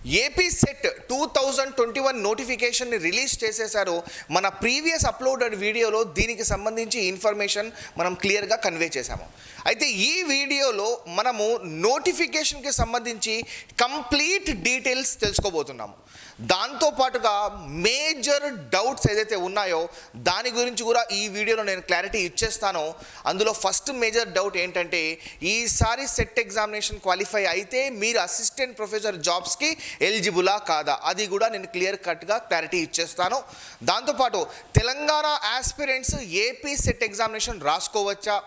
AP set two thousand twenty one నోటిఫికేషన్ని release చేసేశారు మన ప్రీవియస్ అప్లోడెడ్ వీడియోలో దీనికి సంబంధించి ఇన్ఫర్మేషన్ మనం క్లియర్గా కన్వే చేశాము అయితే ఈ వీడియోలో మనము నోటిఫికేషన్కి సంబంధించి కంప్లీట్ డీటెయిల్స్ తెలుసుకోబోతున్నాము దాంతో పాటుగా మేజర్ డౌట్స్ ఏదైతే ఉన్నాయో దాని గురించి కూడా ఈ వీడియోలో నేను క్లారిటీ ఇచ్చేస్తాను అందులో ఫస్ట్ మేజర్ డౌట్ ఏంటంటే ఈసారి సెట్ ఎగ్జామినేషన్ క్వాలిఫై అయితే మీరు అసిస్టెంట్ ప్రొఫెసర్ జాబ్స్కి ఎలిజిబులా కాదా అది కూడా నేను క్లియర్ కట్గా క్లారిటీ ఇచ్చేస్తాను దాంతోపాటు Telangana aspirants AP set examination రాసుకోవచ్చా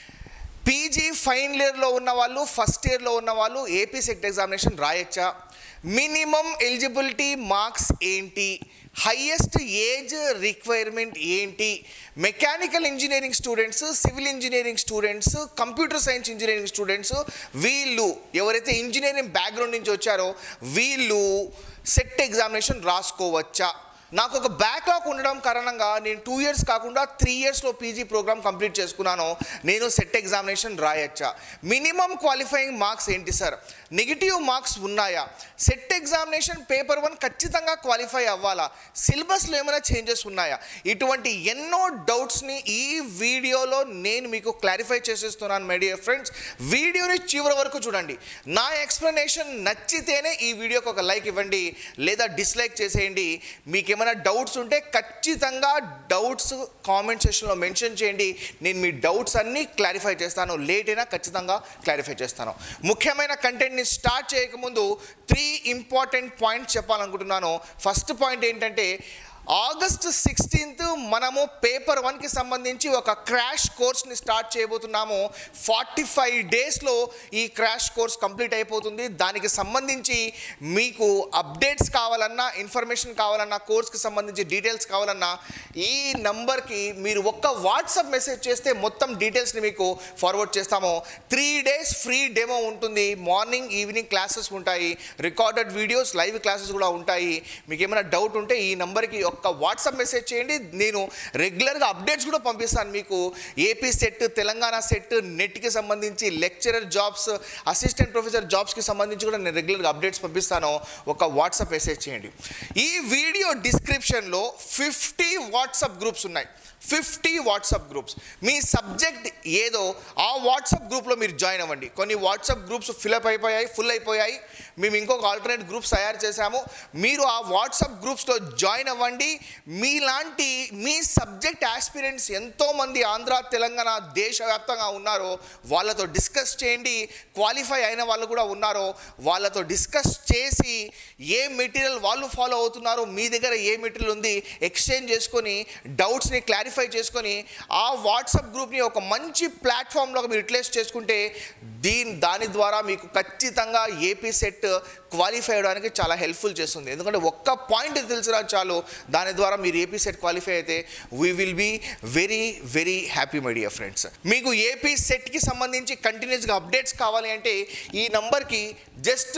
పీజీ ఫైనల్ ఇయర్లో ఉన్న వాళ్ళు ఫస్ట్ ఇయర్లో ఉన్న వాళ్ళు ఏపీ సెట్ ఎగ్జామినేషన్ రాయొచ్చా మినిమం ఎలిజిబిలిటీ మార్క్స్ ఏంటి హయ్యెస్ట్ ఏజ్ రిక్వైర్మెంట్ ఏంటి mechanical engineering students civil engineering students computer science engineering students వీళ్ళు ఎవరైతే ఇంజనీరింగ్ బ్యాక్గ్రౌండ్ నుంచి వచ్చారో వీళ్ళు సెట్ ఎగ్జామినేషన్ రాసుకోవచ్చా నాకు ఒక బ్యాక్లాగ్ ఉండడం కారణంగా నేను టూ ఇయర్స్ కాకుండా త్రీ ఇయర్స్లో పీజీ ప్రోగ్రామ్ కంప్లీట్ చేసుకున్నాను నేను సెట్ ఎగ్జామినేషన్ రాయొచ్చా మినిమం క్వాలిఫైయింగ్ మార్క్స్ ఏంటి సార్ నెగిటివ్ మార్క్స్ ఉన్నాయా సెట్ ఎగ్జామినేషన్ పేపర్ వన్ ఖచ్చితంగా క్వాలిఫై అవ్వాలా సిలబస్లో ఏమైనా చేంజెస్ ఉన్నాయా ఇటువంటి ఎన్నో డౌట్స్ని ఈ వీడియోలో నేను మీకు క్లారిఫై చేసేస్తున్నాను మై డియర్ ఫ్రెండ్స్ వీడియోని చివరి వరకు చూడండి నా ఎక్స్ప్లెనేషన్ నచ్చితేనే ఈ వీడియోకి ఒక లైక్ ఇవ్వండి లేదా డిస్లైక్ చేసేయండి మీకు ఏమైనా డౌట్స్ ఉంటే ఖచ్చితంగా డౌట్స్ కామెంట్ సెక్షన్లో మెన్షన్ చేయండి నేను మీ డౌట్స్ అన్నీ క్లారిఫై చేస్తాను లేట్ అయినా ఖచ్చితంగా క్లారిఫై చేస్తాను ముఖ్యమైన కంటెంట్ని స్టార్ట్ చేయకముందు త్రీ ఇంపార్టెంట్ పాయింట్స్ చెప్పాలనుకుంటున్నాను ఫస్ట్ పాయింట్ ఏంటంటే ఆగస్ట్ సిక్స్టీన్త్ మనము పేపర్ వన్కి సంబంధించి ఒక క్రాష్ కోర్స్ని స్టార్ట్ చేయబోతున్నాము ఫార్టీ ఫైవ్ డేస్లో ఈ క్రాష్ కోర్స్ కంప్లీట్ అయిపోతుంది దానికి సంబంధించి మీకు అప్డేట్స్ కావాలన్నా ఇన్ఫర్మేషన్ కావాలన్నా కోర్స్కి సంబంధించి డీటెయిల్స్ కావాలన్నా ఈ నంబర్కి మీరు ఒక్క వాట్సాప్ మెసేజ్ చేస్తే మొత్తం డీటెయిల్స్ని మీకు ఫార్వర్డ్ చేస్తాము త్రీ డేస్ ఫ్రీ డెమో ఉంటుంది మార్నింగ్ ఈవినింగ్ క్లాసెస్ ఉంటాయి రికార్డెడ్ వీడియోస్ లైవ్ క్లాసెస్ కూడా ఉంటాయి మీకు ఏమైనా డౌట్ ఉంటే ఈ నంబర్కి ఒక్క వాట్సాప్ మెసేజ్ చేయండి నేను రెగ్యులర్గా అప్డేట్స్ కూడా పంపిస్తాను మీకు ఏపీ సెట్ తెలంగాణ సెట్ నెట్కి సంబంధించి లెక్చరర్ జాబ్స్ అసిస్టెంట్ ప్రొఫెసర్ జాబ్స్కి సంబంధించి కూడా నేను రెగ్యులర్గా అప్డేట్స్ పంపిస్తాను ఒక వాట్సాప్ మెసేజ్ చేయండి ఈ వీడియో డిస్క్రిప్షన్లో ఫిఫ్టీ వాట్సాప్ గ్రూప్స్ ఉన్నాయి ఫిఫ్టీ వాట్సాప్ గ్రూప్స్ మీ సబ్జెక్ట్ ఏదో ఆ వాట్సాప్ గ్రూప్లో మీరు జాయిన్ అవ్వండి కొన్ని వాట్సాప్ గ్రూప్స్ ఫిల్అప్ అయిపోయాయి ఫుల్ అయిపోయాయి మేము ఇంకొక ఆల్టర్నేట్ గ్రూప్స్ తయారు చేశాము మీరు ఆ వాట్సాప్ గ్రూప్స్లో జాయిన్ అవ్వండి మీలాంటి మీ సబ్జెక్ట్ ఆస్పిరెంట్స్ ఎంతోమంది ఆంధ్ర తెలంగాణ దేశవ్యాప్తంగా ఉన్నారో వాళ్ళతో డిస్కస్ చేయండి క్వాలిఫై అయిన వాళ్ళు కూడా ఉన్నారో వాళ్ళతో డిస్కస్ చేసి ఏ మెటీరియల్ వాళ్ళు ఫాలో అవుతున్నారో మీ దగ్గర ఏ మెటీరియల్ ఉంది ఎక్స్చేంజ్ చేసుకొని డౌట్స్ని క్లారిఫై చేసుకొని ఆ వాట్సాప్ గ్రూప్ని ఒక మంచి ప్లాట్ఫామ్లో మీరు యూటిలైజ్ చేసుకుంటే దీని దాని ద్వారా మీకు ఖచ్చితంగా ఏపీ సెట్ క్వాలిఫై అవ్వడానికి చాలా హెల్ప్ఫుల్ చేస్తుంది ఎందుకంటే ఒక్క పాయింట్ తెలిసినా చాలు దాని ద్వారా మీరు ఏపీ సెట్ క్వాలిఫై అయితే we will be very very happy my dear friends మీకు ఏపీ సెట్కి సంబంధించి కంటిన్యూస్గా అప్డేట్స్ కావాలి అంటే ఈ నంబర్కి just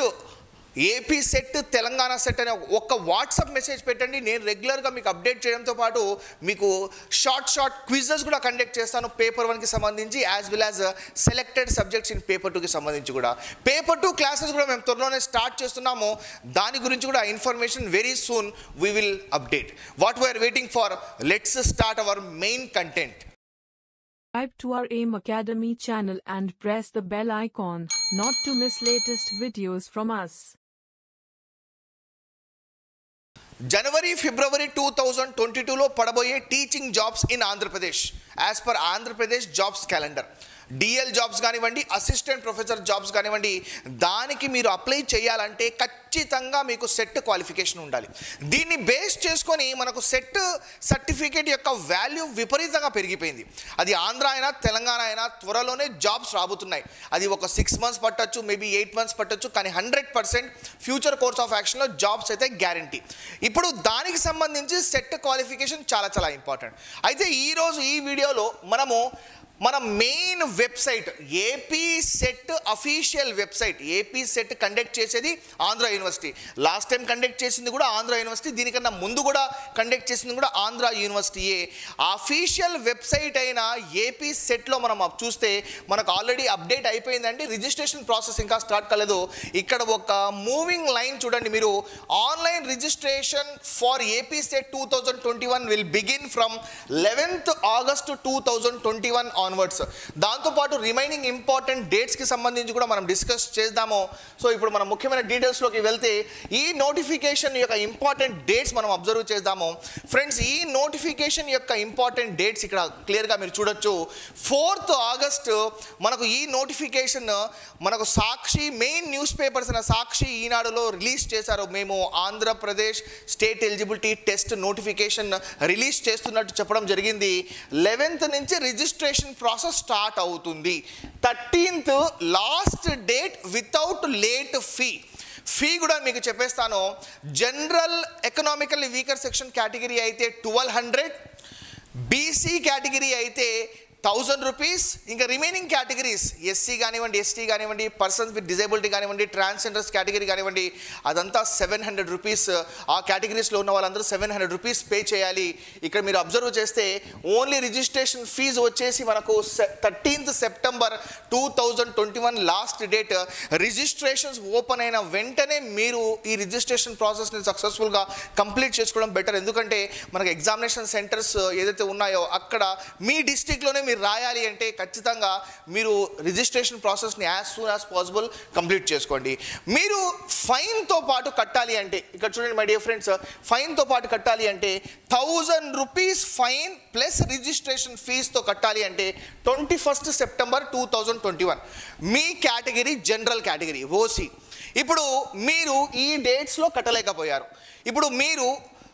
AP set Telangana set అనే ఒక్క వాట్సాప్ మెసేజ్ పెట్టండి నేను రెగ్యులర్గా మీకు అప్డేట్ చేయడంతో పాటు మీకు షార్ట్ షార్ట్ క్విజెస్ కూడా కండక్ట్ చేస్తాను పేపర్ వన్కి సంబంధించి as well as selected subjects in paper టూకి సంబంధించి కూడా పేపర్ టూ క్లాసెస్ కూడా మేము త్వరలోనే స్టార్ట్ చేస్తున్నాము దాని గురించి కూడా information very soon we will update what we are waiting for let's start our main content Subscribe to our AIM Academy channel and press the bell icon not to miss latest videos from us. జనవరి ఫిబ్రవరి two thousand twenty టూలో పడబోయే teaching jobs in Andhra Pradesh as per Andhra Pradesh jobs calendar DL jobs కానివ్వండి assistant professor jobs కానివ్వండి దానికి మీరు apply చేయాలంటే ఖచ్చితంగా మీకు సెట్ క్వాలిఫికేషన్ ఉండాలి దీన్ని బేస్ చేసుకొని మనకు సెట్ సర్టిఫికేట్ యొక్క వాల్యూ విపరీతంగా పెరిగిపోయింది అది ఆంధ్ర అయినా తెలంగాణ అయినా త్వరలోనే జాబ్స్ రాబోతున్నాయి అది ఒక సిక్స్ మంత్స్ పట్టొచ్చు మేబీ ఎయిట్ మంత్స్ పట్టొచ్చు కానీ hundred percent future course of యాక్షన్లో జాబ్స్ అయితే గ్యారంటీ ఇప్పుడు దానికి సంబంధించి సెట్ క్వాలిఫికేషన్ చాలా చాలా ఇంపార్టెంట్ అయితే ఈరోజు ఈ వీడియోలో మనము మన main website AP set official website AP set conduct చేసేది Andhra university last time conduct చేసింది కూడా ఆంధ్ర యూనివర్సిటీ దీనికన్నా ముందు కూడా కండక్ట్ చేసింది కూడా ఆంధ్ర యూనివర్సిటీయే అఫీషియల్ వెబ్సైట్ అయిన ఏపీ సెట్లో మనం చూస్తే మనకు ఆల్రెడీ అప్డేట్ అయిపోయిందండి రిజిస్ట్రేషన్ ప్రాసెస్ ఇంకా స్టార్ట్ కాలేదు ఇక్కడ ఒక మూవింగ్ లైన్ చూడండి మీరు online registration for AP set two thousand twenty one will begin from eleventh August two thousand twenty one onwards దాంతోపాటు రిమైనింగ్ ఇంపార్టెంట్ డేట్స్కి సంబంధించి కూడా మనం డిస్కస్ చేద్దాము సో ఇప్పుడు మనం ముఖ్యమైన డీటెయిల్స్లోకి వెళ్తే ఈ నోటిఫికేషన్ యొక్క ఇంపార్టెంట్ డేట్స్ మనం అబ్జర్వ్ చేద్దాము ఫ్రెండ్స్ ఈ నోటిఫికేషన్ యొక్క ఇంపార్టెంట్ డేట్స్ ఇక్కడ క్లియర్గా మీరు చూడొచ్చు ఫోర్త్ ఆగస్ట్ మనకు ఈ నోటిఫికేషన్ మనకు సాక్షి మెయిన్ న్యూస్ పేపర్స్ అయిన సాక్షి ఈనాడులో రిలీజ్ చేశారు మేము Andhra Pradesh state eligibility test notification release చేస్తున్నట్టు చెప్పడం జరిగింది లెవెన్త్ నుంచి రిజిస్ట్రేషన్ ప్రాసెస్ స్టార్ట్ అవుతుంది thirteenth last date without late fee fee కూడా మీకు చెప్పేస్తాను general economical weaker section category అయితే ట్వెల్వ్ హండ్రెడ్ బీసీ కేటగిరీ అయితే థౌజండ్ రూపీస్ ఇంకా రిమైనింగ్ కేటగిరీస్ ఎస్సీ కానివ్వండి ఎస్టీ కానివ్వండి పర్సన్స్ విత్ డిజేబిలిటీ కానివ్వండి ట్రాన్స్జెండర్స్ కేటగిరీ కానివ్వండి అదంతా సెవెన్ హండ్రెడ్ రూపీస్ ఆ కేటగిరీస్లో ఉన్న వాళ్ళందరూ సెవెన్ హండ్రెడ్ రూపీస్ పే చేయాలి ఇక్కడ మీరు అబ్జర్వ్ చేస్తే ఓన్లీ రిజిస్ట్రేషన్ ఫీజు వచ్చేసి మనకు thirteenth September two thousand twenty one last date registrations open అయిన వెంటనే మీరు ఈ రిజిస్ట్రేషన్ ప్రాసెస్ని సక్సెస్ఫుల్గా కంప్లీట్ చేసుకోవడం బెటర్ ఎందుకంటే మనకు ఎగ్జామినేషన్ సెంటర్స్ ఏదైతే ఉన్నాయో అక్కడ మీ డిస్టిక్లోనే మీరు రాయాలి అంటే ఖచ్చితంగా మీరు రిజిస్ట్రేషన్ ప్రాసెస్ని as soon as possible complete చేసుకోండి మీరు ఫైన్తో పాటు కట్టాలి అంటే ఇక్కడ చూడండి మై డియర్ ఫ్రెండ్స్ ఫైన్తో పాటు కట్టాలి అంటే thousand rupees fine plus registration ఫీజుతో కట్టాలి అంటే twenty first September two thousand twenty one మీ కేటగిరీ జనరల్ కేటగిరీ ఓసీ ఇప్పుడు మీరు ఈ డేట్స్లో కట్టలేకపోయారు ఇప్పుడు మీరు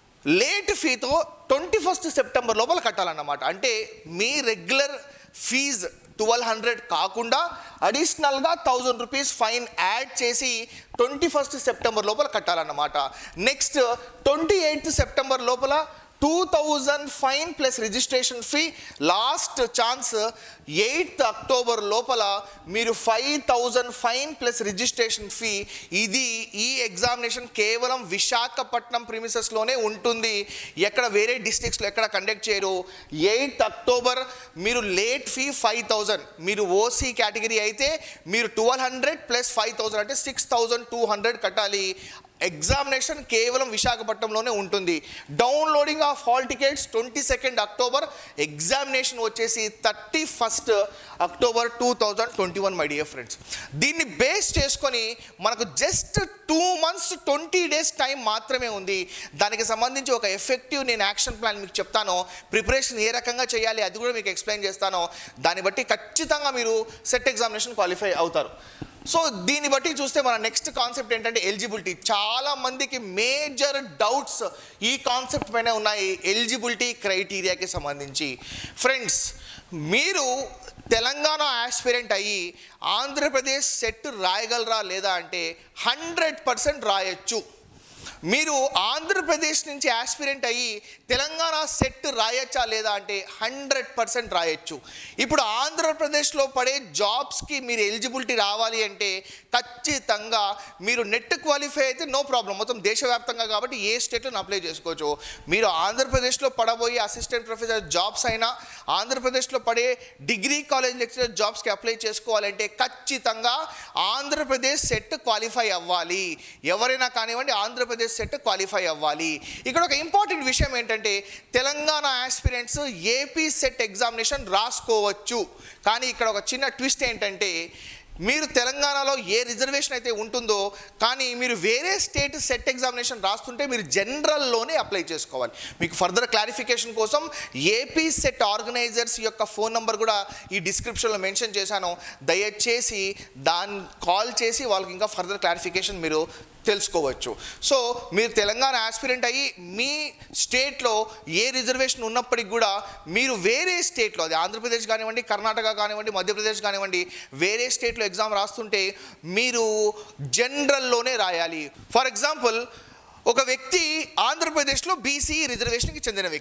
లేట్ ఫీతో ట్వంటీ ఫస్ట్ సెప్టెంబర్ లోపల కట్టాలన్నమాట అంటే మీ రెగ్యులర్ ఫీజ్ ట్వెల్వ్ హండ్రెడ్ కాకుండా అడిషనల్గా థౌజండ్ రూపీస్ ఫైన్ యాడ్ చేసి ట్వంటీ ఫస్ట్ సెప్టెంబర్ లోపల కట్టాలన్నమాట నెక్స్ట్ ట్వంటీ ఎయిత్ సెప్టెంబర్ లోపల two thousand fine plus registration fee last chance eighth October లోపల మీరు five thousand fine plus registration fee ఇది ఈ ఎగ్జామినేషన్ కేవలం విశాఖపట్నం ప్రిమిసెస్లోనే ఉంటుంది ఎక్కడ వేరే డిస్ట్రిక్ట్స్లో ఎక్కడ కండక్ట్ చేయరు ఎయిత్ అక్టోబర్ మీరు లేట్ ఫీ ఫైవ్ థౌజండ్ మీరు ఓసీ కేటగిరీ అయితే మీరు twelve hundred plus five thousand అంటే సిక్స్ థౌజండ్ టూ హండ్రెడ్ కట్టాలి ఎగ్జామినేషన్ కేవలం విశాఖపట్నంలోనే ఉంటుంది downloading of hall tickets twenty second October examination వచ్చేసి thirty first October two thousand twenty one my dear friends దీన్ని బేస్ చేసుకొని మనకు just two months twenty days time మాత్రమే ఉంది దానికి సంబంధించి ఒక ఎఫెక్టివ్ నేను యాక్షన్ ప్లాన్ మీకు చెప్తాను ప్రిపరేషన్ ఏ రకంగా చేయాలి అది కూడా మీకు ఎక్స్ప్లెయిన్ చేస్తాను దాన్ని బట్టి ఖచ్చితంగా మీరు సెట్ ఎగ్జామినేషన్ క్వాలిఫై అవుతారు సో దీన్ని బట్టి చూస్తే మన నెక్స్ట్ కాన్సెప్ట్ ఏంటంటే ఎలిజిబిలిటీ చాలా మందికి మేజర్ డౌట్స్ ఈ కాన్సెప్ట్ పైన ఉన్నాయి ఎలిజిబిలిటీ క్రైటీరియాకి సంబంధించి ఫ్రెండ్స్ మీరు తెలంగాణ ఆస్పిరెంట్ అయ్యి ఆంధ్రప్రదేశ్ సెట్ రాయగలరా లేదా అంటే హండ్రెడ్ పర్సెంట్ రాయొచ్చు మీరు ఆంధ్రప్రదేశ్ నుంచి ఆస్పిరెంట్ అయ్యి తెలంగాణ సెట్ రాయొచ్చా లేదా అంటే హండ్రెడ్ పర్సెంట్ రాయొచ్చు ఇప్పుడు ఆంధ్రప్రదేశ్లో పడే జాబ్స్కి మీరు ఎలిజిబిలిటీ రావాలి అంటే ఖచ్చితంగా మీరు నెట్ క్వాలిఫై అయితే నో ప్రాబ్లం మొత్తం దేశవ్యాప్తంగా కాబట్టి ఏ స్టేట్లో అప్లై చేసుకోవచ్చు మీరు ఆంధ్రప్రదేశ్లో పడబోయే అసిస్టెంట్ ప్రొఫెసర్ జాబ్స్ అయినా ఆంధ్రప్రదేశ్లో పడే డిగ్రీ కాలేజ్ లెక్చరర్ జాబ్స్కి అప్లై చేసుకోవాలంటే ఖచ్చితంగా ఆంధ్రప్రదేశ్ సెట్ క్వాలిఫై అవ్వాలి ఎవరైనా కానివ్వండి ఆంధ్రప్రదేశ్ సెట్ క్వాలిఫై అవ్వాలి ఇక్కడ ఒక ఇంపార్టెంట్ విషయం ఏంటంటే Telangana aspirants AP set examination రాసుకోవచ్చు కానీ ఇక్కడ ఒక చిన్న ట్విస్ట్ ఏంటంటే మీరు తెలంగాణలో ఏ రిజర్వేషన్ అయితే ఉంటుందో కానీ మీరు వేరే స్టేట్ సెట్ ఎగ్జామినేషన్ రాస్తుంటే మీరు జనరల్లోనే అప్లై చేసుకోవాలి మీకు ఫర్దర్ క్లారిఫికేషన్ కోసం ఏపీ సెట్ ఆర్గనైజర్స్ యొక్క ఫోన్ నెంబర్ కూడా ఈ డిస్క్రిప్షన్లో మెన్షన్ చేశాను దయచేసి దాన్ని కాల్ చేసి వాళ్ళకి ఇంకా ఫర్దర్ క్లారిఫికేషన్ మీరు తెలుసుకోవచ్చు సో మీరు తెలంగాణ ఆస్పిరెంట్ అయ్యి మీ స్టేట్లో ఏ రిజర్వేషన్ ఉన్నప్పటికి కూడా మీరు వేరే స్టేట్లో అది ఆంధ్రప్రదేశ్ కానివ్వండి కర్ణాటక కానివ్వండి మధ్యప్రదేశ్ కానివ్వండి వేరే స్టేట్లో ఎగ్జామ్ రాస్తుంటే మీరు జనరల్లోనే రాయాలి ఫర్ ఎగ్జాంపుల్ ఒక వ్యక్తి ఆంధ్రప్రదేశ్లో బీసీ రిజర్వేషన్కి చెందిన వ్యక్తి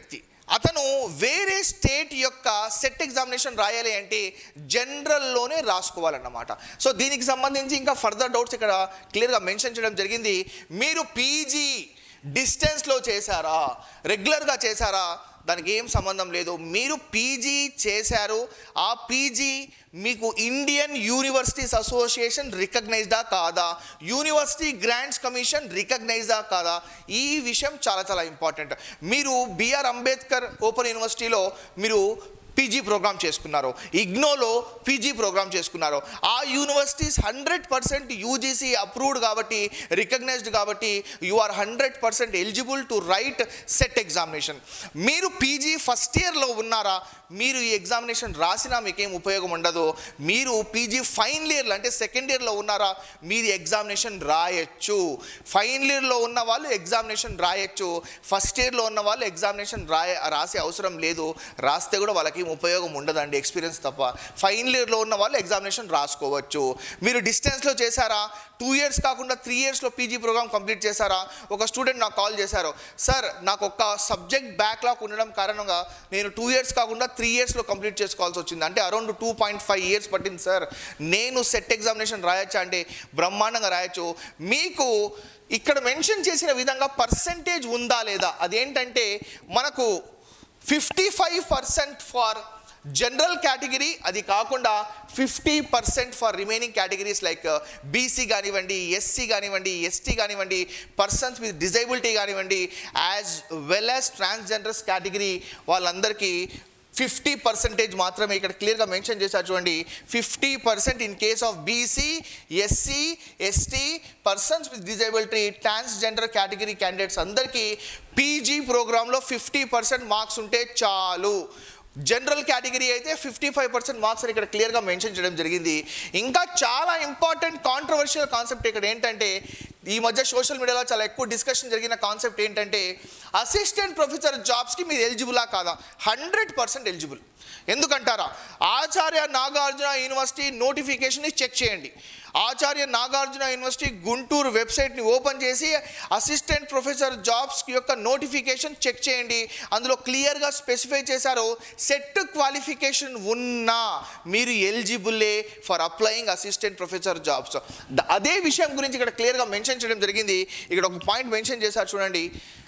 అతను వేరే స్టేట్ యొక్క సెట్ ఎగ్జామినేషన్ రాయాలి అంటే జనరల్లోనే రాసుకోవాలన్నమాట సో దీనికి సంబంధించి ఇంకా ఫర్దర్ డౌట్స్ ఇక్కడ క్లియర్గా మెన్షన్ చేయడం జరిగింది మీరు పీజీ డిస్టెన్స్లో చేశారా రెగ్యులర్గా చేశారా దానికి ఏం సంబంధం లేదు మీరు పీజీ చేశారు ఆ పీజీ మీకు ఇండియన్ యూనివర్సిటీస్ అసోసియేషన్ రికగ్నైజ్డా కాదా యూనివర్సిటీ గ్రాంట్స్ కమిషన్ రికగ్నైజ్డా కాదా ఈ విషయం చాలా చాలా ఇంపార్టెంట్ మీరు బిఆర్ అంబేద్కర్ ఓపెన్ యూనివర్సిటీలో మీరు పీజీ ప్రోగ్రామ్ చేసుకున్నారు ఇగ్నోలో పీజీ ప్రోగ్రామ్ చేసుకున్నారు ఆ universities hundred percent UGC approved కాబట్టి రికగ్నైజ్డ్ కాబట్టి you are hundred percent eligible to write SET examination మీరు పీజీ ఫస్ట్ ఇయర్లో ఉన్నారా మీరు ఈ ఎగ్జామినేషన్ రాసినా మీకేం ఉపయోగం ఉండదు మీరు పీజీ ఫైనల్ ఇయర్లో అంటే సెకండ్ ఇయర్లో ఉన్నారా మీరు ఎగ్జామినేషన్ రాయొచ్చు ఫైనల్ ఇయర్లో ఉన్న వాళ్ళు ఎగ్జామినేషన్ రాయొచ్చు ఫస్ట్ ఇయర్లో ఉన్న వాళ్ళు ఎగ్జామినేషన్ రాయ రాసే అవసరం లేదు రాస్తే కూడా వాళ్ళకి ఏం ఉపయోగం ఉండదండి ఎక్స్పీరియన్స్ తప్ప ఫైనల్ ఇయర్లో ఉన్న వాళ్ళు ఎగ్జామినేషన్ రాసుకోవచ్చు మీరు డిస్టెన్స్లో చేశారా టూ ఇయర్స్ కాకుండా త్రీ ఇయర్స్లో పీజీ ప్రోగ్రామ్ కంప్లీట్ చేశారా ఒక స్టూడెంట్ నాకు కాల్ చేశారు సార్ నాకు ఒక సబ్జెక్ట్ బ్యాక్లాగ్ ఉండడం కారణంగా నేను టూ ఇయర్స్ కాకుండా త్రీ ఇయర్స్లో కంప్లీట్ చేసుకోవాల్సి వచ్చింది అంటే around two point five years పట్టింది సార్ నేను సెట్ ఎగ్జామినేషన్ రాయొచ్చా అంటే బ్రహ్మాండంగా రాయొచ్చు మీకు ఇక్కడ మెన్షన్ చేసిన విధంగా పర్సంటేజ్ ఉందా లేదా అదేంటంటే మనకు fifty five percent far general category అది కాకుండా fifty percent for remaining categories like BC కానివ్వండి ఎస్సీ కానివ్వండి ఎస్టీ కానివ్వండి పర్సన్స్ విత్ డిజైబిలిటీ కానివ్వండి as well as transgenders category వాళ్ళందరికీ ఫిఫ్టీ పర్సెంటేజ్ మాత్రమే ఇక్కడ క్లియర్గా మెన్షన్ చేశారు చూడండి fifty percent in case of BC SC ST persons with disability transgender category candidates అందరికీ పీజీ ప్రోగ్రాంలో ఫిఫ్టీ పర్సెంట్ మార్క్స్ ఉంటే చాలు జనరల్ కేటగిరీ అయితే ఫిఫ్టీ ఫైవ్ పర్సెంట్ మార్క్స్ అని ఇక్కడ క్లియర్గా మెన్షన్ చేయడం జరిగింది ఇంకా చాలా ఇంపార్టెంట్ కాంట్రవర్షియల్ కాన్సెప్ట్ ఇక్కడ ఏంటంటే ఈ మధ్య సోషల్ మీడియాలో చాలా ఎక్కువ డిస్కషన్ జరిగిన కాన్సెప్ట్ ఏంటంటే అసిస్టెంట్ ప్రొఫెసర్ జాబ్స్కి మీరు ఎలిజిబులా కాదా హండ్రెడ్ పర్సెంట్ ఎలిజిబుల్ ఎందుకంటారా ఆచార్య నాగార్జున యూనివర్సిటీ నోటిఫికేషన్ని చెక్ చేయండి ఆచార్య నాగార్జున యూనివర్సిటీ గుంటూరు వెబ్సైట్ని ఓపెన్ చేసి అసిస్టెంట్ ప్రొఫెసర్ జాబ్స్ యొక్క నోటిఫికేషన్ చెక్ చేయండి అందులో క్లియర్గా స్పెసిఫై చేశారు సెట్ క్వాలిఫికేషన్ ఉన్నా మీరు ఎలిజిబుల్లే for applying assistant professor jobs అదే విషయం గురించి ఇక్కడ క్లియర్గా మెన్షన్ చేయడం జరిగింది ఇక్కడ ఒక పాయింట్ మెన్షన్ చేశారు చూడండి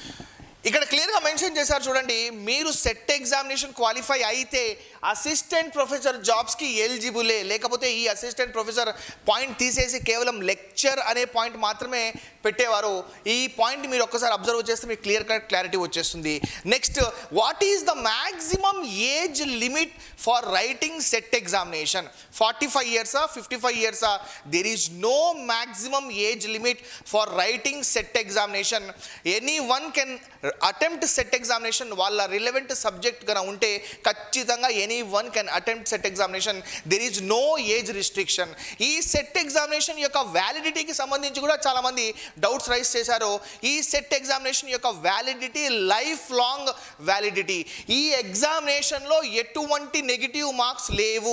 ఇక్కడ క్లియర్గా మెన్షన్ చేశారు చూడండి మీరు సెట్ ఎగ్జామినేషన్ క్వాలిఫై అయితే అసిస్టెంట్ ప్రొఫెసర్ జాబ్స్కి ఎలిజిబులే లేకపోతే ఈ అసిస్టెంట్ ప్రొఫెసర్ పాయింట్ తీసేసి కేవలం లెక్చర్ అనే పాయింట్ మాత్రమే పెట్టేవారు ఈ పాయింట్ మీరు ఒక్కసారి అబ్జర్వ్ చేస్తే మీకు క్లియర్ కట్ క్లారిటీ వచ్చేస్తుంది next what is the maximum age limit for writing SET examination forty five ఇయర్సా ఫిఫ్టీ ఫైవ్ ఇయర్సా there is no maximum age limit for writing SET examination anyone can attempt SET examination వాళ్ళ relevant subject కనుక ఉంటే ఖచ్చితంగా anyone can attempt SET examination there is no age restriction ఈ SET examination యొక్క వ్యాలిడిటీకి సంబంధించి కూడా చాలామంది డౌట్స్ రైస్ చేశారు ఈ సెట్ ఎగ్జామినేషన్ యొక్క వ్యాలిడిటీ లైఫ్ లాంగ్ వ్యాలిడిటీ ఈ ఎగ్జామినేషన్లో ఎటువంటి నెగిటివ్ మార్క్స్ లేవు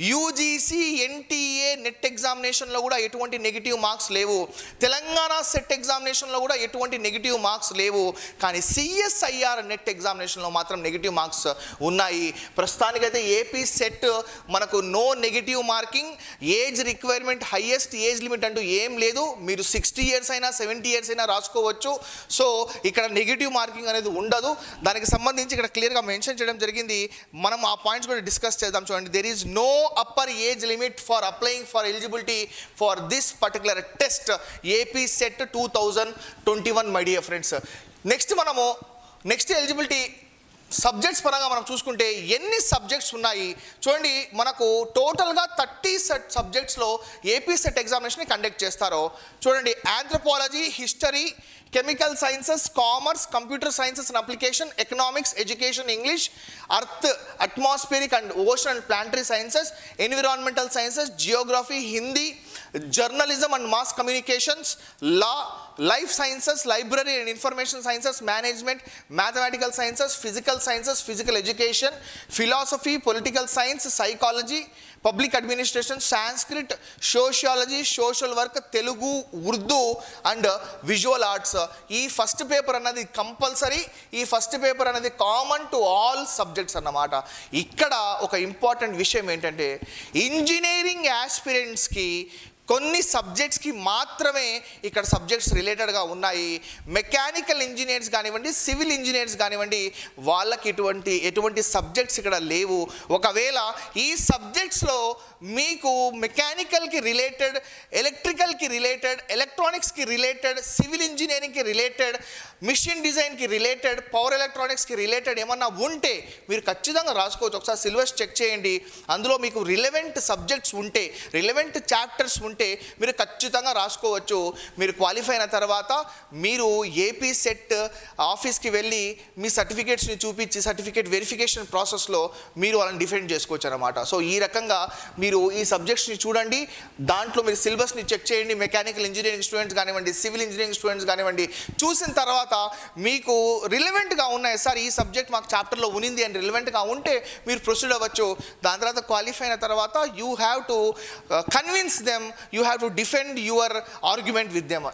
యూజీసీ ఎన్టీఏ నెట్ ఎగ్జామినేషన్లో కూడా ఎటువంటి నెగిటివ్ మార్క్స్ లేవు తెలంగాణ సెట్ ఎగ్జామినేషన్లో కూడా ఎటువంటి నెగిటివ్ మార్క్స్ లేవు కానీ సిఎస్ఐఆర్ నెట్ ఎగ్జామినేషన్లో మాత్రం నెగిటివ్ మార్క్స్ ఉన్నాయి ప్రస్తుతానికైతే ఏపీ సెట్ మనకు no negative marking age requirement highest age limit అంటూ ఏం లేదు మీరు సిక్స్టీ ఇయర్స్ అయినా సెవెంటీ ఇయర్స్ అయినా రాసుకోవచ్చు సో ఇక్కడ నెగిటివ్ మార్కింగ్ అనేది ఉండదు దానికి సంబంధించి ఇక్కడ క్లియర్గా మెన్షన్ చేయడం జరిగింది మనం ఆ పాయింట్స్ కూడా డిస్కస్ చేద్దాం చూడండి there is no upper age limit for applying for eligibility for this particular test AP set two thousand twenty one my dear friends next మనము నెక్స్ట్ ఎలిజిబిలిటీ సబ్జెక్ట్స్ పరంగా మనం చూసుకుంటే ఎన్ని సబ్జెక్ట్స్ ఉన్నాయి చూడండి మనకు టోటల్గా థర్టీ సెట్ సబ్జెక్ట్స్లో ఏపీ సెట్ ఎగ్జామినేషన్ కండక్ట్ చేస్తారు చూడండి anthropology history chemical sciences commerce computer sciences and application economics education English earth atmospheric and ocean and planetary sciences environmental sciences geography Hindi journalism and mass communications law life sciences library and information sciences management mathematical sciences physical sciences physical education philosophy political science psychology public administration Sanskrit sociology social work Telugu Urdu and visual arts ఈ first paper అన్నది compulsory ఈ first paper అనేది common to all subjects అన్నమాట ఇక్కడ ఒక important విషయం ఏంటంటే engineering యాస్పిరెంట్స్కి కొన్ని సబ్జెక్ట్స్కి మాత్రమే ఇక్కడ సబ్జెక్ట్స్ రిలేటెడ్గా ఉన్నాయి మెకానికల్ ఇంజనీర్స్ కానివ్వండి సివిల్ ఇంజనీర్స్ కానివ్వండి వాళ్ళకి ఎటువంటి ఎటువంటి సబ్జెక్ట్స్ ఇక్కడ లేవు ఒకవేళ ఈ సబ్జెక్ట్స్లో మీకు మెకానికల్కి రిలేటెడ్ ఎలక్ట్రికల్కి రిలేటెడ్ ఎలక్ట్రానిక్స్కి రిలేటెడ్ సివిల్ ఇంజనీరింగ్కి రిలేటెడ్ మిషన్ డిజైన్కి రిలేటెడ్ పవర్ ఎలక్ట్రానిక్స్కి రిలేటెడ్ ఏమన్నా ఉంటే మీరు ఖచ్చితంగా రాసుకోవచ్చు ఒకసారి సిలబస్ చెక్ చేయండి అందులో మీకు రిలవెంట్ సబ్జెక్ట్స్ ఉంటే రిలవెంట్ చాప్టర్స్ ఉంటే మీరు ఖచ్చితంగా రాసుకోవచ్చు మీరు క్వాలిఫై అయిన తర్వాత మీరు ఏపీ సెట్ ఆఫీస్కి వెళ్ళి మీ సర్టిఫికేట్స్ని చూపించి సర్టిఫికేట్ వెరిఫికేషన్ ప్రాసెస్లో మీరు వాళ్ళని డిఫెండ్ చేసుకోవచ్చు అనమాట సో ఈ రకంగా మీరు ఈ సబ్జెక్ట్స్ని చూడండి దాంట్లో మీరు సిలబస్ని చెక్ చేయండి మెకానికల్ ఇంజనీరింగ్ స్టూడెంట్స్ కానివ్వండి సివిల్ ఇంజనీరింగ్ స్టూడెంట్స్ కానివ్వండి చూసిన తర్వాత మీకు రిలవెంట్గా ఉన్నాయి సార్ ఈ సబ్జెక్ట్ మాకు చాప్టర్లో ఉనింది అని రిలవెంట్గా ఉంటే మీరు ప్రొసీడ్ అవ్వచ్చు దాని తర్వాత క్వాలిఫై అయిన తర్వాత you have to convince them you have to defend your argument with them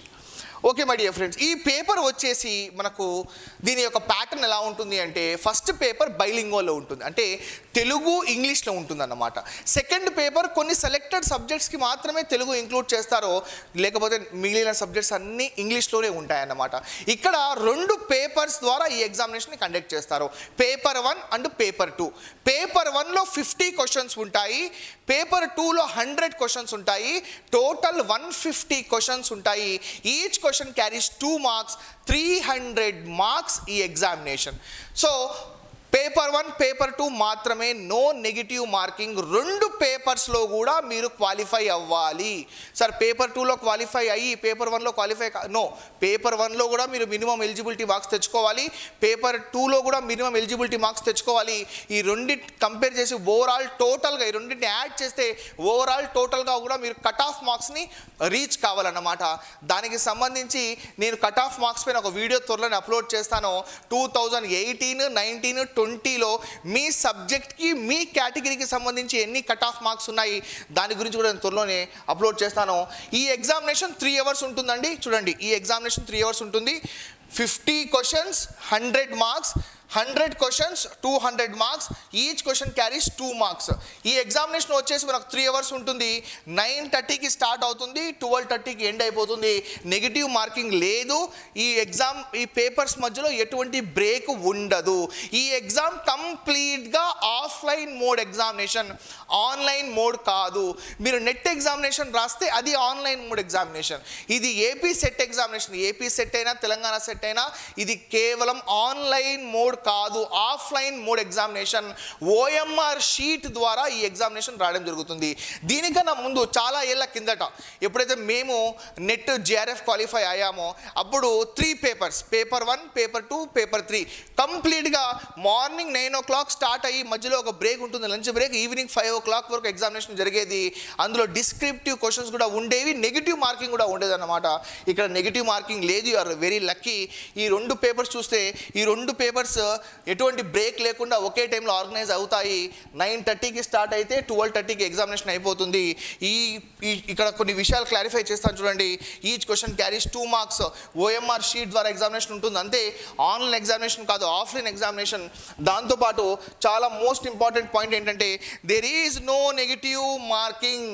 okay my dear friends ఈ పేపర్ వచ్చేసి మనకు దీని యొక్క ప్యాటర్న్ ఎలా ఉంటుంది అంటే ఫస్ట్ పేపర్ బైలింగోలో ఉంటుంది అంటే తెలుగు ఇంగ్లీష్లో ఉంటుంది అన్నమాట సెకండ్ పేపర్ కొన్ని సెలెక్టెడ్ సబ్జెక్ట్స్కి మాత్రమే తెలుగు ఇంక్లూడ్ చేస్తారో లేకపోతే మిగిలిన సబ్జెక్ట్స్ అన్నీ ఇంగ్లీష్లోనే ఉంటాయన్నమాట ఇక్కడ రెండు పేపర్స్ ద్వారా ఈ ఎగ్జామినేషన్ కండక్ట్ చేస్తారు paper one and paper two paper వన్లో ఫిఫ్టీ క్వశ్చన్స్ ఉంటాయి పేపర్ టూలో హండ్రెడ్ క్వశ్చన్స్ ఉంటాయి టోటల్ వన్ ఫిఫ్టీ క్వశ్చన్స్ ఉంటాయి each question carries two marks three hundred marks ఈ examination so paper one paper two మాత్రమే no negative marking రెండు పేపర్స్లో కూడా మీరు క్వాలిఫై అవ్వాలి సార్ పేపర్ టూలో క్వాలిఫై అయ్యి పేపర్ వన్లో క్వాలిఫై నో పేపర్ వన్లో కూడా మీరు మినిమం ఎలిజిబిలిటీ మార్క్స్ తెచ్చుకోవాలి పేపర్ టూలో కూడా మినిమం ఎలిజిబిలిటీ మార్క్స్ తెచ్చుకోవాలి ఈ రెండింటి కంపేర్ చేసి ఓవరాల్ టోటల్గా ఈ రెండింటిని యాడ్ చేస్తే ఓవరాల్ టోటల్గా కూడా మీరు కట్ ఆఫ్ మార్క్స్ని రీచ్ కావాలన్నమాట దానికి సంబంధించి నేను కట్ ఆఫ్ మార్క్స్ పైన ఒక వీడియో త్వరలోనే అప్లోడ్ చేస్తాను టూ థౌజండ్ ఎయిటీన్ నైన్టీన్ ట్వంటీలో మీ సబ్జెక్ట్కి మీ కేటగిరీకి సంబంధించి ఎన్ని కట్ ఆఫ్ మార్క్స్ ఉన్నాయి దాని గురించి కూడా నేను త్వరలోనే అప్లోడ్ చేస్తాను ఈ ఎగ్జామినేషన్ త్రీ అవర్స్ ఉంటుందండి చూడండి ఈ ఎగ్జామినేషన్ త్రీ అవర్స్ ఉంటుంది fifty questions hundred marks hundred questions two hundred marks each question carries two marks ఈ ఎగ్జామినేషన్ వచ్చేసి మనకు త్రీ అవర్స్ ఉంటుంది నైన్ థర్టీకి స్టార్ట్ అవుతుంది ట్వెల్వ్ థర్టీకి ఎండ్ అయిపోతుంది నెగిటివ్ మార్కింగ్ లేదు ఈ ఎగ్జామ్ ఈ పేపర్స్ మధ్యలో ఎటువంటి బ్రేక్ ఉండదు ఈ ఎగ్జామ్ కంప్లీట్గా offline mode examination online mode కాదు మీరు నెట్ ఎగ్జామినేషన్ రాస్తే అది ఆన్లైన్ మోడ్ ఎగ్జామినేషన్ ఇది AP set examination AP SET అయినా తెలంగాణ సెట్ అయినా ఇది కేవలం ఆన్లైన్ మోడ్ కాదు offline mode examination OMR sheet ద్వారా ఈ ఎగ్జామినేషన్ రాయడం జరుగుతుంది దీనికన్నా ముందు చాలా ఏళ్ళ కిందట ఎప్పుడైతే మేము నెట్ జేఆర్ఎఫ్ క్వాలిఫై అయ్యామో అప్పుడు three papers paper one paper two paper three కంప్లీట్గా morning nine o'clock start అయ్యి మధ్యలో ఒక బ్రేక్ ఉంటుంది lunch break evening five o'clock వరకు ఎగ్జామినేషన్ జరిగేది అందులో డిస్క్రిప్టివ్ క్వశ్చన్స్ కూడా ఉండేవి నెగిటివ్ మార్కింగ్ కూడా ఉండేది అనమాట ఇక్కడ నెగిటివ్ మార్కింగ్ లేదు యు ఆర్ వెరీ లక్కీ ఈ రెండు పేపర్స్ చూస్తే ఈ రెండు పేపర్స్ ఎటువంటి బ్రేక్ లేకుండా ఒకే టైంలో ఆర్గనైజ్ అవుతాయి నైన్ థర్టీకి స్టార్ట్ అయితే ట్వెల్వ్ థర్టీకి ఎగ్జామినేషన్ అయిపోతుంది ఈ ఈ- ఇక్కడ కొన్ని విషయాలు క్లారిఫై చేస్తాను చూడండి each question carries two marks OMR sheet ద్వారా ఎగ్జామినేషన్ ఉంటుంది అంతే ఆన్లైన్ ఎగ్జామినేషన్ కాదు ఆఫ్లైన్ ఎగ్జామినేషన్ దాంతోపాటు చాలా మోస్ట్ ఇంపార్టెంట్ పాయింట్ ఏంటంటే there is no negative marking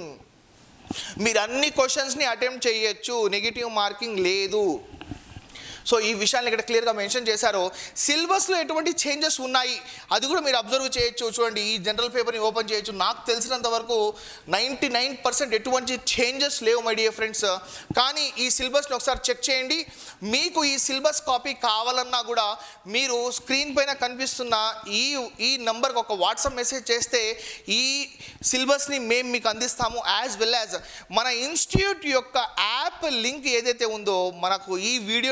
మీరు అన్ని క్వశ్చన్స్ని అటెంప్ట్ చేయొచ్చు నెగిటివ్ మార్కింగ్ లేదు సో ఈ విషయాన్ని ఇక్కడ క్లియర్గా మెన్షన్ చేశారు సిలబస్లో ఎటువంటి చేంజెస్ ఉన్నాయి అది కూడా మీరు అబ్జర్వ్ చేయొచ్చు చూడండి ఈ జనరల్ పేపర్ని ఓపెన్ చేయొచ్చు నాకు తెలిసినంత వరకు నైంటీ నైన్ పర్సెంట్ ఎటువంటి చేంజెస్ లేవు మై డియర్ ఫ్రెండ్స్ కానీ ఈ సిలబస్ని ఒకసారి చెక్ చేయండి మీకు ఈ సిలబస్ కాపీ కావాలన్నా కూడా మీరు స్క్రీన్ పైన కనిపిస్తున్న ఈ ఈ నంబర్కి ఒక వాట్సాప్ మెసేజ్ చేస్తే ఈ సిలబస్ని మేము మీకు అందిస్తాము యాజ్ వెల్ యాజ్ మన ఇన్స్టిట్యూట్ యొక్క యాప్ లింక్ ఏదైతే ఉందో మనకు ఈ వీడియో డిస్క్రిప్షన్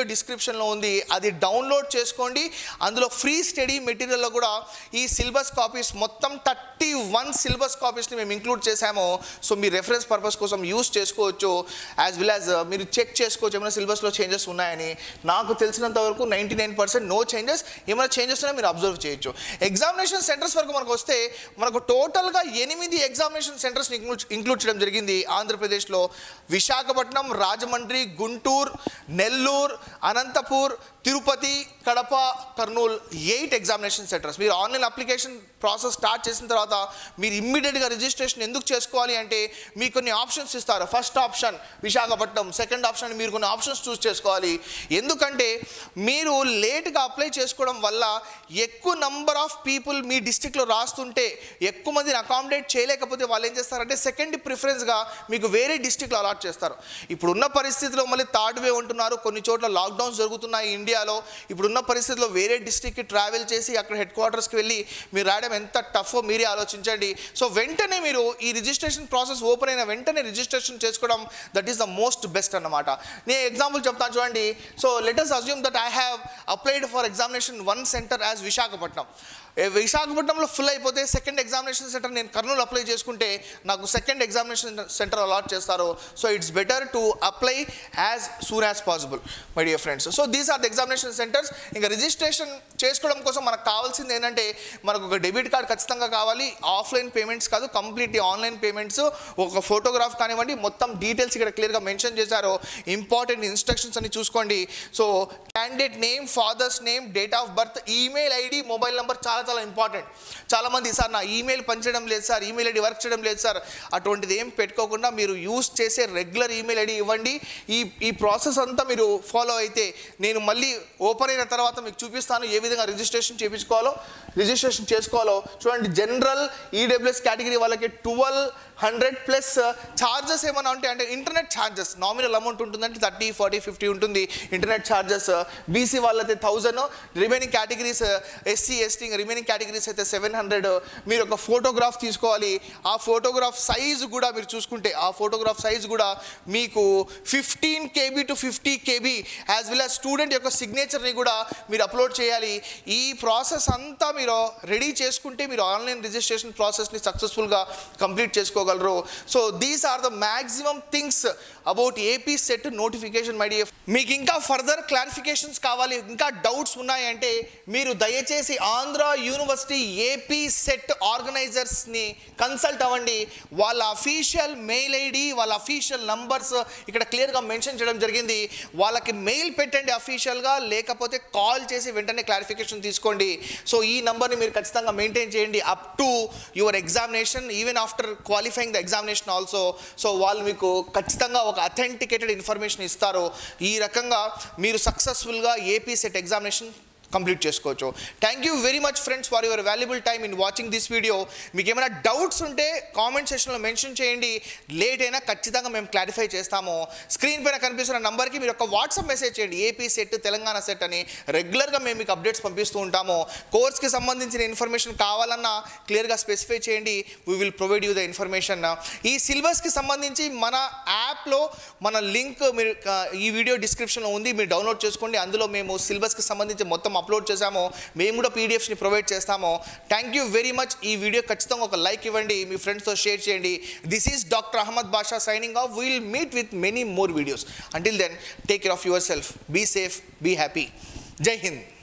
డిస్క్రిప్షన్లో ఉంది అది డౌన్లోడ్ చేసుకోండి అందులో ఫ్రీ స్టడీ మెటీరియల్లో కూడా ఈ సిలబస్ కాపీస్ మొత్తం థర్టీ వన్ సిలబస్ కాపీస్ని మేము ఇంక్లూడ్ చేశాము సో మీ రెఫరెన్స్ పర్పస్ కోసం యూస్ చేసుకోవచ్చు యాజ్ వెల్ యాజ్ మీరు చెక్ చేసుకోవచ్చు ఏమైనా సిలబస్లో చేంజెస్ ఉన్నాయని నాకు తెలిసినంత వరకు ninety nine percent no changes ఏమైనా చేంజెస్ ఉన్నా మీరు అబ్జర్వ్ చేయొచ్చు ఎగ్జామినేషన్ సెంటర్స్ వరకు మనకు వస్తే మనకు టోటల్గా ఎనిమిది ఎగ్జామినేషన్ సెంటర్స్ ఇంక్లూడ్ ఇంక్లూడ్ చేయడం జరిగింది ఆంధ్రప్రదేశ్లో Visakhapatnam Rajahmundry Guntur Nellore Anantapur Tirupati Kadapa Kurnool eight examination centres మీరు ఆన్లైన్ అప్లికేషన్ ప్రాసెస్ స్టార్ట్ చేసిన తర్వాత మీరు ఇమ్మీడియట్గా రిజిస్ట్రేషన్ ఎందుకు చేసుకోవాలి అంటే మీకు కొన్ని ఆప్షన్స్ ఇస్తారు first option Visakhapatnam second option మీరు కొన్ని ఆప్షన్స్ చూస్ చేసుకోవాలి ఎందుకంటే మీరు లేట్గా అప్లై చేసుకోవడం వల్ల ఎక్కువ నంబర్ ఆఫ్ పీపుల్ మీ డిస్టిక్లో రాస్తుంటే ఎక్కువ మందిని అకామిడేట్ చేయలేకపోతే వాళ్ళు ఏం చేస్తారంటే సెకండ్ ప్రిఫరెన్స్గా మీకు వేరే డిస్టిక్లో అలాట్ చేస్తారు ఇప్పుడున్న పరిస్థితిలో మళ్ళీ థర్డ్ వే ఉంటున్నారు కొన్ని చోట్ల లాక్డౌన్స్ జరుగుతున్నాయి ఇండియాలో ఇప్పుడున్న పరిస్థితిలో వేరే డిస్టిక్కి ట్రావెల్ చేసి అక్కడ హెడ్ క్వార్టర్స్కి వెళ్ళి మీరు రాయడం ఎంత టఫో మీరే ఆలోచించండి సో వెంటనే మీరు ఈ రిజిస్ట్రేషన్ ప్రాసెస్ ఓపెన్ అయిన వెంటనే రిజిస్ట్రేషన్ చేసుకోవడం that is the most best అన్నమాట నేను ఎగ్జాంపుల్ చెప్తాను చూడండి so let us assume that I have applied for examination one centre as Visakhapatnam ఏ విశాఖపట్నంలో ఫుల్ అయిపోతే సెకండ్ ఎగ్జామినేషన్ సెంటర్ నేను కర్నూలు అప్లై చేసుకుంటే నాకు సెకండ్ ఎగ్జామినేషన్ సెంటర్ అలాట్ చేస్తారు so it's better to apply as soon as possible my dear friends so these are the examination centres ఇంకా registration చేసుకోవడం కోసం మనకు కావాల్సింది ఏంటంటే మనకు ఒక డెబిట్ కార్డ్ ఖచ్చితంగా కావాలి ఆఫ్లైన్ పేమెంట్స్ కాదు కంప్లీట్లీ ఆన్లైన్ పేమెంట్స్ ఒక ఫోటోగ్రాఫ్ కానివ్వండి మొత్తం డీటెయిల్స్ ఇక్కడ క్లియర్గా మెన్షన్ చేశారు ఇంపార్టెంట్ ఇన్స్ట్రక్షన్స్ అని చూసుకోండి so candidate name father's name date of birth email ID mobile number చాలా చాలా ఇంపార్టెంట్ చాలామంది సార్ నా ఈమెయిల్ పనిచేయడం లేదు సార్ ఈమెయిల్ ఐడి వర్క్ చేయడం లేదు సార్ అటువంటిది ఏం పెట్టుకోకుండా మీరు యూస్ చేసే రెగ్యులర్ ఈమెయిల్ ఐడి ఇవ్వండి ఈ ఈ ప్రాసెస్ అంతా మీరు ఫాలో అయితే నేను మళ్ళీ ఓపెన్ అయిన తర్వాత మీకు చూపిస్తాను ఏ విధంగా రిజిస్ట్రేషన్ చేయించుకోవాలో రిజిస్ట్రేషన్ చేసుకోవాలో చూడండి జనరల్ ఈడబ్ల్యూఎస్ కేటగిరీ వాళ్ళకి ట్వెల్వ్ హండ్రెడ్ ప్లస్ ఛార్జెస్ ఏమైనా ఉంటాయి అంటే ఇంటర్నెట్ ఛార్జెస్ నామినల్ అమౌంట్ ఉంటుందంటే థర్టీ ఫార్టీ ఫిఫ్టీ ఉంటుంది ఇంటర్నెట్ ఛార్జెస్ బీసీ వాళ్ళైతే thousand remaining categories SC ST remaining categories అయితే సెవెన్ హండ్రెడ్ మీరు ఒక ఫోటోగ్రాఫ్ తీసుకోవాలి ఆ ఫోటోగ్రాఫ్ సైజు కూడా మీరు చూసుకుంటే ఆ ఫోటోగ్రాఫ్ సైజు కూడా మీకు fifteen KB to fifty KB as well as student యొక్క సిగ్నేచర్ని కూడా మీరు అప్లోడ్ చేయాలి ఈ ప్రాసెస్ అంతా మీరు రెడీ చేసుకుంటే మీరు ఆన్లైన్ రిజిస్ట్రేషన్ ప్రాసెస్ని సక్సెస్ఫుల్గా కంప్లీట్ చేసుకోగలరు so these are the maximum things about AP SET notification my dear మీకు ఇంకా ఫర్దర్ క్లారిఫికేషన్స్ కావాలి ఇంకా డౌట్స్ ఉన్నాయంటే మీరు దయచేసి ఆంధ్ర యూనివర్సిటీ ఏపీ సెట్ ఆర్గనైజర్స్ని కన్సల్ట్ అవ్వండి వాళ్ళ అఫీషియల్ మెయిల్ ఐడి వాళ్ళ అఫీషియల్ నంబర్స్ ఇక్కడ క్లియర్గా మెన్షన్ చేయడం జరిగింది వాళ్ళకి మెయిల్ పెట్టండి అఫీషియల్గా లేకపోతే కాల్ చేసి వెంటనే క్లారిఫికేషన్ తీసుకోండి సో ఈ నంబర్ని మీరు ఖచ్చితంగా మెయింటైన్ చేయండి up to your examination even after qualifying the examination also so వాళ్ళు మీకు ఖచ్చితంగా ఒక అథెంటికేటెడ్ ఇన్ఫర్మేషన్ ఇస్తారు ఈ రకంగా మీరు సక్సెస్ఫుల్గా ఏపీ సెట్ ఎగ్జామినేషన్ కంప్లీట్ చేసుకోవచ్చు thank you very much friends for your valuable time in watching this video మీకు ఏమైనా డౌట్స్ ఉంటే కామెంట్ సెక్షన్లో మెన్షన్ చేయండి లేట్ అయినా ఖచ్చితంగా మేము క్లారిఫై చేస్తాము స్క్రీన్ పైన కనిపిస్తున్న నంబర్కి మీరు ఒక వాట్సాప్ మెసేజ్ చేయండి ఏపీ సెట్ తెలంగాణ సెట్ అని రెగ్యులర్గా మేము మీకు అప్డేట్స్ పంపిస్తూ ఉంటాము కోర్స్కి సంబంధించిన ఇన్ఫర్మేషన్ కావాలన్నా క్లియర్గా స్పెసిఫై చేయండి we will provide you the information ఈ సిలబస్కి సంబంధించి మన యాప్లో మన లింక్ మీరు ఆ, ఈ వీడియో డిస్క్రిప్షన్లో ఉంది మీరు డౌన్లోడ్ చేసుకోండి అందులో మేము సిలబస్కి సంబంధించి మొత్తం అప్లోడ్ చేశాము మేము కూడా పీడిఎఫ్స్ని ప్రొవైడ్ చేస్తాము థ్యాంక్ యూ వెరీ మచ్ ఈ వీడియో ఖచ్చితంగా ఒక లైక్ ఇవ్వండి మీ ఫ్రెండ్స్తో షేర్ చేయండి this is doctor Ahmed Basha signing off will meet with many more videos until then take care of yourself be safe be happy Jai Hind